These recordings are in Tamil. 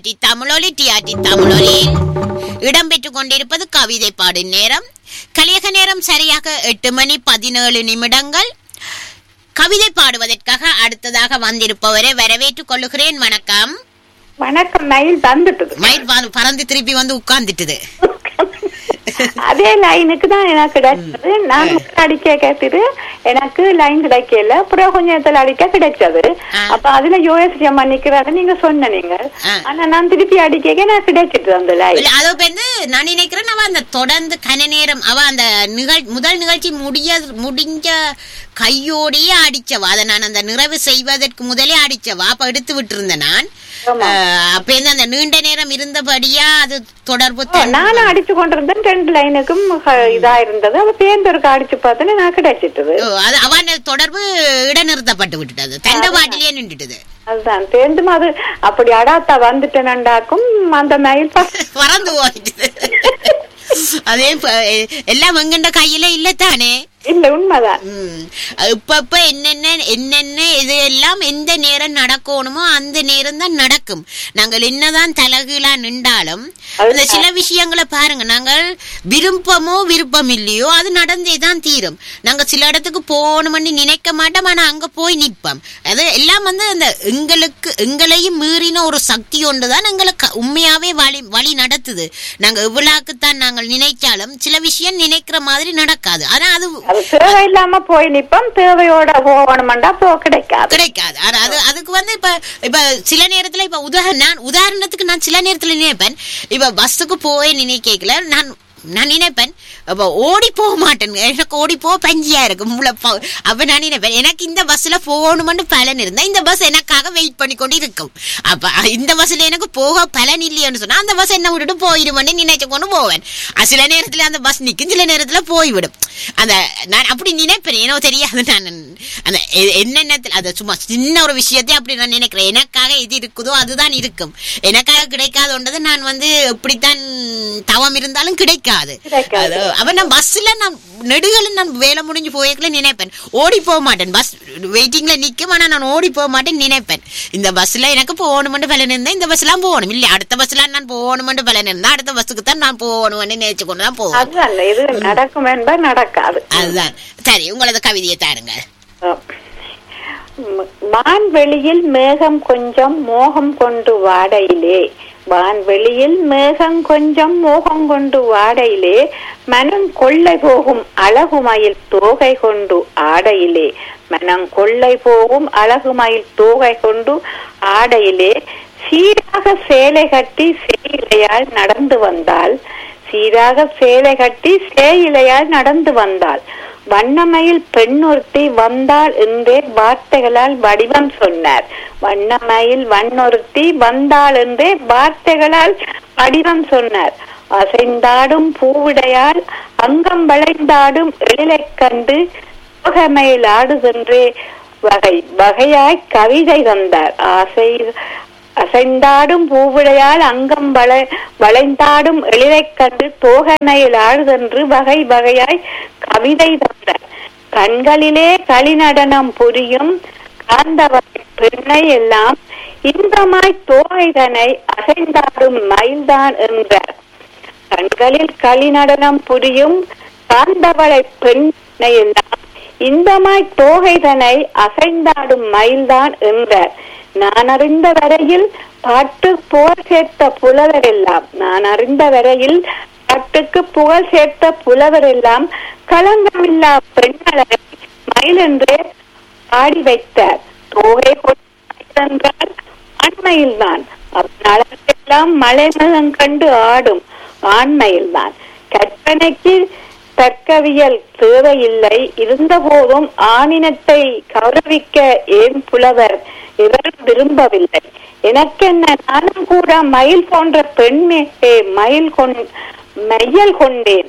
டிஆர்டி தமிழொலி டிஆர்டி தமிழொலியில் இடம்பெற்றுக் கொண்டிருப்பது கவிதை பாடும் நேரம் கலியக நேரம் சரியாக எட்டு மணி பதினேழு நிமிடங்கள் கவிதை பாடுவதற்காக அடுத்ததாக வந்திருப்பவரை வரவேற்றுக் கொள்ளுகிறேன் வணக்கம் வணக்கம் மயில் வந்துட்டது மயில் பா- பறந்து திருப்பி வந்து உட்கார்ந்துட்டுது அதே லைனுக்கு தான் எனக்கு கிடைச்சது நான் அடிக்க கேட்டுட்டு எனக்கு லைன் கிடைக்கல அப்புறம் கொஞ்ச நேரத்துல அடிக்க கிடைச்சது ஆ. அப்ப அதுல யோசியம் பண்ணிக்கிறாரு நீங்க சொன்ன நீங்க ஆ. ஆனா நான் திருப்பி அடிக்க எனக்கு கிடைச்சிட்டு அந்த லைன் இல்ல, அதோ வந்து நான் நினைக்கிறேன் அவ அந்த தொடர்ந்து கன நேரம் அவ அந்த நிகழ் முதல் நிகழ்ச்சி முடிய முடிஞ்ச கையோடையே அடிச்சவா அதை நான் அந்த நிறைவு செய்வதற்கு முதலே அடிச்சவா அப்ப எடுத்து விட்டிருந்தேன் நான் ஆமா. அஹ், அப்ப இருந்து அந்த நீண்ட நேரம் இருந்தபடியா அது தொடர்பு ஓ, நானும் அடிச்சு கொண்டிருந்தேன் ரெண்டு லைனுக்கும் ஹ, இதா இருந்தது அப்ப பேந்தருக்கு அடிச்சு பார்த்தேன்னு நான் கிடைச்சிட்டது ஓ, அது அவன் தொடர்பு இடைநிறுத்தப்பட்டு விட்டுட்டது தண்ட பாட்டிலேயே நின்றுட்டது அதுதான் தேர்ந்தும் அது அப்படி அடாத்தா வந்துட்டேனண்டாக்கும் அந்த மயில் ப- பறந்து போயிட்டு அதே ப- எல்லாம் எங்கண்ட கையில இல்லத்தானே இல்ல உண்மைதான் ம். இப்பப்ப என்னென்ன என்னென்ன இது எல்லாம் எந்த நேரம் நடக்கணுமோ அந்த நேரம் தான் நடக்கும் நாங்கள் என்னதான் தலகீழா நின்றாலும் அந்த சில விஷயங்களை பாருங்க நாங்கள் விருப்பமோ விருப்பம் இல்லையோ அது நடந்தே தான் தீரும் நாங்க சில இடத்துக்கு போகணும்னு நினைக்க மாட்டோம் ஆனா அங்க போய் நிற்போம் அது எல்லாம் வந்து அந்த எங்களுக்கு எங்களையும் மீறின ஒரு சக்தி ஒன்றுதான் எங்களுக்கு உண்மையாவே வழி வழி நடத்துது நாங்க எவ்வளவுக்குத்தான் நாங்கள் நினைச்சாலும் சில விஷயம் நினைக்கிற மாதிரி நடக்காது ஆனா அது அது தேவையில்லாம போய் நிப்போம் தேவையோட போகணும்டா போ கிடைக்காது கிடைக்காது ஆனா அது அதுக்கு வந்து இப்ப இப்ப சில நேரத்துல இப்ப உதாரண நான் உதாரணத்துக்கு நான் சில நேரத்துல நினைப்பேன் இப்ப பஸ்ஸுக்கு போய் நினைக்கல நான் நான் நினைப்பேன் அப்ப ஓடி போக மாட்டேன் எனக்கு ஓடி போக பஞ்சியா இருக்கு முளை ப- அப்ப நான் நினைப்பேன் எனக்கு இந்த பஸ்ல போகணும்னு பலன் இருந்தா இந்த பஸ் எனக்காக வெயிட் பண்ணி கொண்டு இருக்கும் அப்ப அ, இந்த பஸ்ல எனக்கு போக பலன் இல்லையேன்னு சொன்னா அந்த பஸ் என்ன விட்டுட்டு போயிடுமென்னு நினைச்சு கொண்டு போவேன் அ, சில நேரத்துல அந்த பஸ் நிக்கும் சில நேரத்துல போய்விடும் அந்த நான் அப்படி நினைப்பேன் ஏனோ தெரியாது நான் அந்த எ- என்னென்னத்தில் அது சும்மா சின்ன ஒரு விஷயத்தை அப்படி நான் நினைக்கிறேன் எனக்காக எது இருக்குதோ அதுதான் இருக்கும் எனக்காக கிடைக்காத ஒன்றது நான் வந்து எப்படித்தான் தவம் இருந்தாலும் கிடைக்காது கிடைக்காது. அது அவன் நான் பஸ்ல நான் நெடுகளை நான் வேலை முடிஞ்சு போய்க்கல நினைப்பேன் ஓடி போக மாட்டேன் பஸ் வெயிட்டிங்ல நிக்கும் ஆனா நான் ஓடி போக மாட்டேன் நினைப்பேன் இந்த பஸ்ல எனக்கு போகணும்னு பலன் இருந்தா இந்த பஸ்லாம் போகணும் இல்ல அடுத்த பஸ்ல நான் போகணும்னு பலன் இருந்தா அடுத்த பஸ்ஸுக்கு தான் நான் போகணும்னு நினைச்சு கொண்டு தான் போகணும் அதுதான் இது நடக்கும் என்பது நடக்காது அதுதான் சரி உங்களது கவிதையை தாருங்க ம், வான்வெளியில் மேகம் கொஞ்சம் மோகம் கொண்டு வாடையிலே வான்வெளியில் மேகம் கொஞ்சம் மோகம் கொண்டு வாடையிலே மனம் கொள்ளை போகும் அழகுமயில் தோகை கொண்டு ஆடையிலே மனம் கொள்ளை போகும் அழகுமயில் தோகை கொண்டு ஆடையிலே சீராக சேலை கட்டி சேயிலையால் நடந்து வந்தால் சீராக சேலை கட்டி சேயிலையால் நடந்து வந்தாள் வண்ணமயில் பெண்ணொருத்தி வந்தாள் என்றே வார்த்தைகளால் வடிவம் சொன்னார் வண்ணமயில் வண்ணொருத்தி வந்தாள் என்றே வார்த்தைகளால் வடிவம் சொன்னார் அசைந்தாடும் பூவிடையால் அங்கம் வளைந்தாடும் எழிலைக் கண்டு உலகமயில் ஆடுகின்றே வகை வகையாய் கவிதை தந்தார் ஆசை அசைந்தாடும் பூவிடையால் அங்கம் வளை வளைந்தாடும் எழிலைக் கண்டு தோகமையில் ஆடுதென்று வகை வகையாய் கவிதை தந்தார் கண்களிலே களிநடனம் புரியும் காந்தவகை பெண்ணை எல்லாம் இன்பமாய் தோகைதனை அசைந்தாடும் மயில்தான் என்றார் கண்களில் களிநடனம் புரியும் காந்தவளை பெண்ணை எல்லாம் இன்பமாய் தோகைதனை அசைந்தாடும் மயில்தான் என்றார் நான் அறிந்த வரையில் பாட்டு புகழ் சேர்த்த புலவர் எல்லாம் நான் அறிந்த வரையில் பாட்டுக்கு புகழ் சேர்த்த புலவர் எல்லாம் களங்கமில்லா பெண்களை மயில் என்றே ஆடி வைத்தார் தோகை கொண்டு என்றால் ஆண்மையில்தான் அவ்வளவெல்லாம் மலை மேகம் கண்டு ஆடும் ஆண்மையில்தான் கற்பனைக்கு தற்கவியல் தேவையில்லை இருந்தபோதும் ஆணினத்தை கௌரவிக்க ஏன் புலவர் இவரும் விரும்பவில்லை எனக்கென்ன நானும் கூட மயில் போன்ற பெண்மையே மயில் கொண் மையல் கொண்டேன்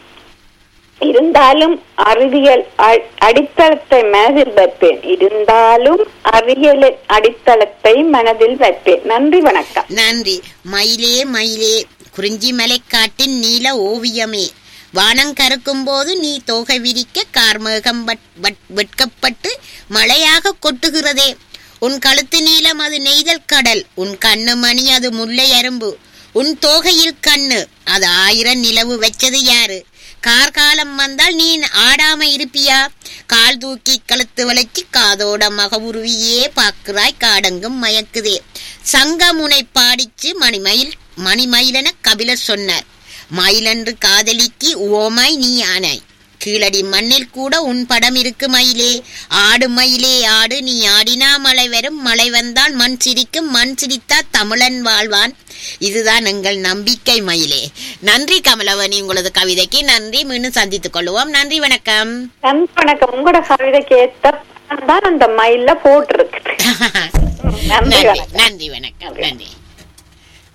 இருந்தாலும் அறிவியல் அ- அடித்தளத்தை மனதில் வைப்பேன் இருந்தாலும் அறிவியல் அடித்தளத்தை மனதில் வைப்பேன் நன்றி வணக்கம் நன்றி மயிலே மயிலே குறிஞ்சி மலைக்காட்டின் நீல ஓவியமே வானம் கருக்கும் போது நீ தோகை விரிக்க கார்மேகம் வட்- வட்- வெட்கப்பட்டு மழையாக கொட்டுகிறதே உன் கழுத்து நீளம் அது நெய்தல் கடல் உன் கண்ணு மணி அது முல்லை அரும்பு உன் தோகையில் கண்ணு அது ஆயிரம் நிலவு வச்சது யாரு கார்காலம் வந்தால் நீ ஆடாம இருப்பியா கால் தூக்கி கழுத்து வளைச்சு காதோட மகவுருவியே பாக்குறாய் காடங்கும் மயக்குதே சங்கமுனை பாடிச்சு மணிமயில் மணிமயிலென கபிலர் சொன்னார் மயிலன்று காதலிக்கு ஓமாய் நீ ஆனாய் கீழடி மண்ணில் கூட உன் படம் இருக்கு மயிலே ஆடு மயிலே ஆடு நீ ஆடினா மழை வரும் மழை வந்தால் மண் சிரிக்கும் மண் சிரித்தா தமிழன் வாழ்வான் இதுதான் எங்கள் நம்பிக்கை மயிலே நன்றி கமலவணி உங்களது கவிதைக்கு நன்றி மீண்டும் சந்தித்துக் கொள்வோம் நன்றி வணக்கம் நன்றி வணக்கம் உங்களோட கவிதைக்கு ஏத்த தான் அந்த மயில்ல போட்டிருக்கு நன்றி நன்றி வணக்கம் நன்றி வணக்கம் நன்றி